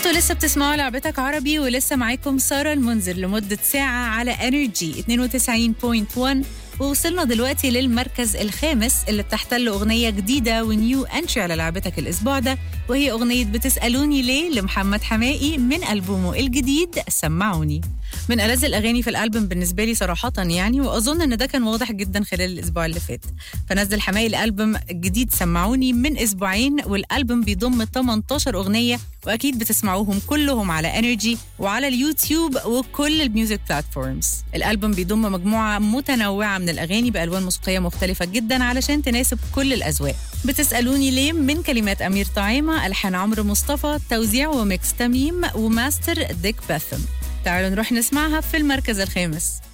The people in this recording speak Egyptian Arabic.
انتوا لسه بتسمعوا لعبتك عربي ولسه معاكم ساره المنذر لمده ساعه على انرجي 92.1 ووصلنا دلوقتي للمركز الخامس اللي بتحتل اغنيه جديده ونيو انتري على لعبتك الاسبوع ده وهي اغنيه بتسالوني ليه لمحمد حمائي من البومه الجديد سمعوني من ألذ الأغاني في الألبوم بالنسبة لي صراحة يعني وأظن إن ده كان واضح جدا خلال الأسبوع اللي فات فنزل حماقي الألبوم الجديد سمعوني من أسبوعين والألبوم بيضم 18 أغنية وأكيد بتسمعوهم كلهم على انرجي وعلى اليوتيوب وكل الميوزك بلاتفورمز الألبوم بيضم مجموعة متنوعة من الأغاني بألوان موسيقية مختلفة جدا علشان تناسب كل الأذواق بتسألوني ليه من كلمات أمير طعيمة ألحان عمرو مصطفى توزيع وميكس تميم وماستر ديك باثم تعالوا نروح نسمعها في المركز الخامس